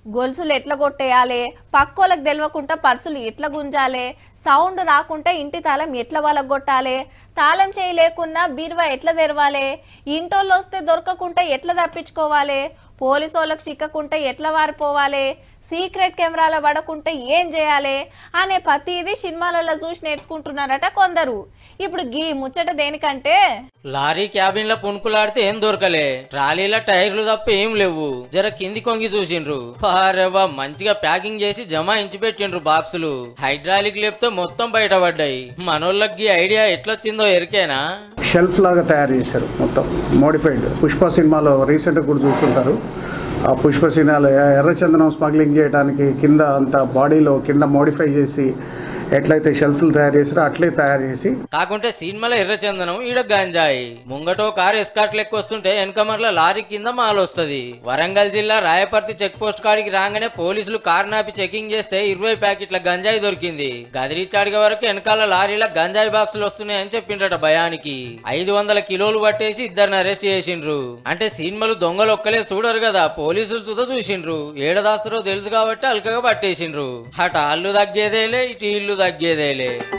గొలుసులు ఎట్లా కొట్టేయాలి పక్కోళ్ళకి తెలియకుండా పర్సులు ఎట్లా గుంజాలి సౌండ్ రాకుంటే ఇంటి తాళం ఎట్లా వాళ్ళకి కొట్టాలి తాళం చేయి లేకున్నా బీరువా ఎట్లా తెరవాలి ఇంటోళ్ళు వస్తే దొరకకుంటే ఎట్లా తప్పించుకోవాలి పోలీసు వాళ్ళకి చిక్కకుంటే ఎట్లా వారిపోవాలి సీక్రెట్ కెమెరాలో పడకుంటే ఏం చేయాలి అనే ప్రతిదీ సినిమాలలో చూసి నేర్చుకుంటున్నారట కొందరు ఇప్పుడు గీ ముచ్చట దేనికంటే లారీ క్యాబిన్ లో పుణుకులాడితే ఏం దొరకలే ట్రాలీల టైర్లు తప్ప ఏం లేవు జర కింది కొంగి చూసిండ్రు పారెవ్వ మంచిగా ప్యాకింగ్ చేసి జమాయించి పెట్టిండ్రు బాక్సులు హైడ్రాలిక్ లేపితే మొత్తం బయటపడ్డాయి మనోళ్ళకి ఈ ఐడియా ఎట్లొచ్చిందో ఎరికేనా షెల్ఫ్ లాగా తయారు చేశారు మొత్తం మోడిఫైడ్ పుష్ప సినిమాలో రీసెంట్గా కూడా చూస్తుంటారు ఆ పుష్ప సినిమాలో ఎర్రచందనం స్మగ్లింగ్ చేయడానికి కింద అంత బాడీలో కింద మోడిఫై చేసి ఎట్లయితే షెల్ఫ్లు తయారు చేసారో అట్లే తయారు చేసి కాకుంటే సినిమాలో ఎర్రచందనం ఈడ గంజాయి ముంగటో కారు ఎస్కాట్ లెక్క వస్తుంటే వెనకమర్ల లారీ కింద మాల్ వస్తది వరంగల్ జిల్లా రాయపర్తి చెక్ పోస్ట్ కాడికి రాగానే పోలీసులు కారు నాపి చెకింగ్ చేస్తే ఇరవై ప్యాకెట్ల గంజాయి దొరికింది గదిరిచాడిగ వరకు వెనకాల లారీల గంజాయి బాక్సులు వస్తున్నాయని చెప్పిండట భయానికి ఐదు వందల కిలోలు పట్టేసి ఇద్దరిని అరెస్ట్ చేసిండ్రు అంటే సినిమాలు దొంగలు ఒక్కలే చూడరు కదా పోలీసులు చూదా చూసిండ్రు ఏడదాస్తారో తెలుసు కాబట్టి అల్కగా పట్టేసిండ్రు అటు అల్లు తగ్గేదేలే ఇటు ఇల్లు తగ్గేదేలే